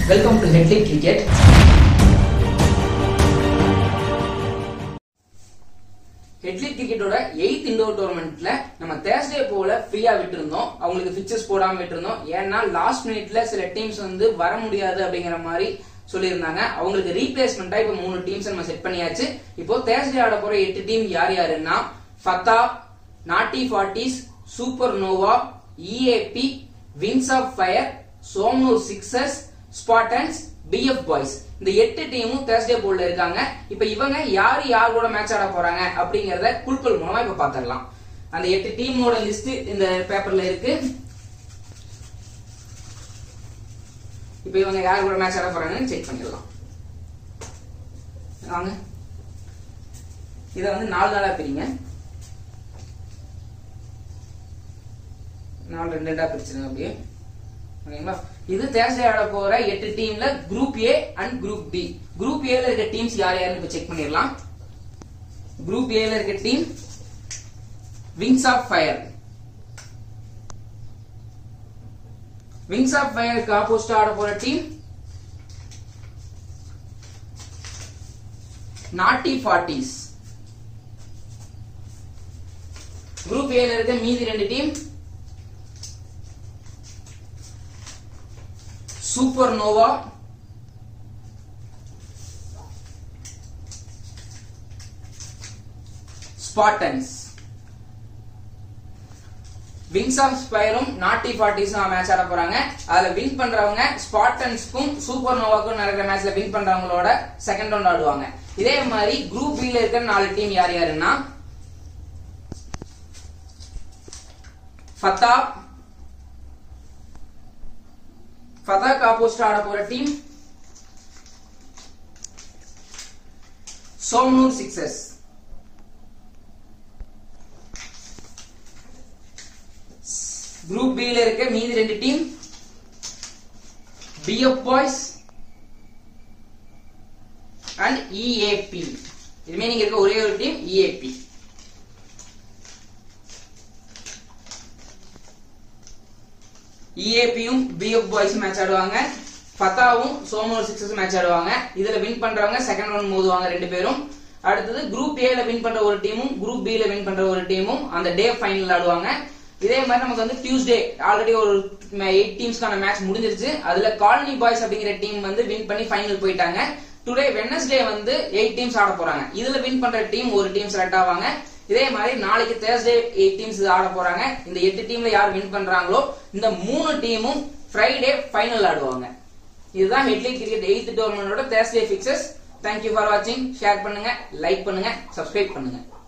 welcome to headlight cricket headlight கிரிக்கெட்டோட eighth indoor டோர்னமெண்ட்ல நம்ம தேர்ஸ்டே போல ஃப்ரீயா விட்டுருந்தோம் அவங்களுக்கு பிக்சர்ஸ் போடாம விட்டுருந்தோம் ஏன்னா லாஸ்ட் மினிட்ல சில டீம்ஸ் வந்து வர முடியாது அப்படிங்கிற மாதிரி சொல்லியிருந்தாங்க அவங்களுக்கு ரீப்ளேஸ்மெண்டா இப்ப மூணு டீம்ஸ் நம்ம செட் பண்ணியாச்சு இப்போ தேர்ஸ்டே ஆட போற எட்டு டீம் யார் யாருன்னா ஃபத்தா naughty forties super nova EAP wings of fire Somanur sixers spartans BF boys இந்த எட்டு டீமும் தேர்ஸ்டே போல்ல இருக்காங்க இப்ப இவங்க யாரு யார் கூட மேட்ச் ஆட போறாங்க அப்படிங்கறத குழுக்கள் மூலமா இப்ப பாத்திரலாம் அந்த எட்டு டீமோட லிஸ்ட் இந்த பேப்பர்ல இருக்கு இப்ப இவங்க யார் கூட மேட்ச் ஆட போறாங்கன்னு செக் பண்ணிடலாம் வாங்க இத வந்து நாலு நாளா பிரிங்க நாலு ரெண்டு ரெண்டா பிரிச்சிருங்க அப்படியே ஓகேங்களா இது தேர்ஸ்டே ஆட போற எட்டு டீம்ல group A and group B group ஏல இருக்க டீம்ஸ் யார் யாருன்னு இப்ப செக் பண்ணிடலாம் குரூப் ஏல இருக்க team wings of fire wings of ஃபயருக்கு ஆப்போசிட் ஆட போற டீம் நாட்டி ஃபார்ட்டிஸ் குரூப் ஏல இருக்க மீதி ரெண்டு team super nova spartans wings of ஸ்பயரும் நாட்டி ஃபார்ட்டிஸும் மேட்ச் ஆட போறாங்க அதுல வின் பண்றவங்க ஸ்பாட்டன்ஸ்க்கும் சூப்பர் நோவாக்கும் நடக்கிற மேட்ச்ல வின் பண்றவங்களோட செகண்ட் ரவுண்ட் ஆடுவாங்க இதே மாதிரி குரூப் பி ல இருக்கிற நாலு டீம் யார் யாருன்னா ஃபத்தா ஃபதாக்கு ஆப்போசிட் ஆட போற team Somanur sixes group B ல இருக்க மீதி ரெண்டு team BF boys and EAP remaining இருக்க ஒரே ஒரு டீம் இஏபி இஏபியும் பிஎஃப் பாய்ஸ் மேட்ச் ஆடுவாங்க ஃபத்தாவும் சோமோர் சிக்ஸஸ் மேட்ச் ஆடுவாங்க இதுல வின் பண்றவங்க செகண்ட் ரவுண்ட் மோதுவாங்க ரெண்டு பேரும் அடுத்தது குரூப் ஏல வின் பண்ற ஒரு டீமும் குரூப் பி ல வின் பண்ற ஒரு டீமும் அந்த டே ஃபைனல் ஆடுவாங்க இதே மாதிரி நமக்கு வந்து டியூஸ்டே ஆல்ரெடி ஒரு எயிட் டீம்ஸ்க்கான மேட்ச் முடிஞ்சிருச்சு அதுல காலனி பாய்ஸ் அப்படிங்கிற டீம் வந்து வின் பண்ணி ஃபைனல் போயிட்டாங்க டுடே வெனஸ்டே வந்து எயிட் டீம்ஸ் ஆட போறாங்க இதுல வின் பண்ற டீம் ஒரு டீம் செலக்ட் ஆவாங்க இதே மாதிரி நாளைக்கு தேர்ஸ்டே எயிட் டீம்ஸ் ஆட போறாங்க இந்த எட்டு டீம்ல யார் வின் பண்றாங்களோ இந்த மூணு டீமும் ஃப்ரைடே ஃபைனல் ஆடுவாங்க இதுதான் ஹெட்லைட் கிரிக்கெட் எயித் டோர்னமெண்டோட தேர்ஸ்டே பிக்சர்ஸ் தேங்க்யூ ஃபார் வாட்சிங் ஷேர் பண்ணுங்க லைக் பண்ணுங்க சப்ஸ்கிரைப் பண்ணுங்க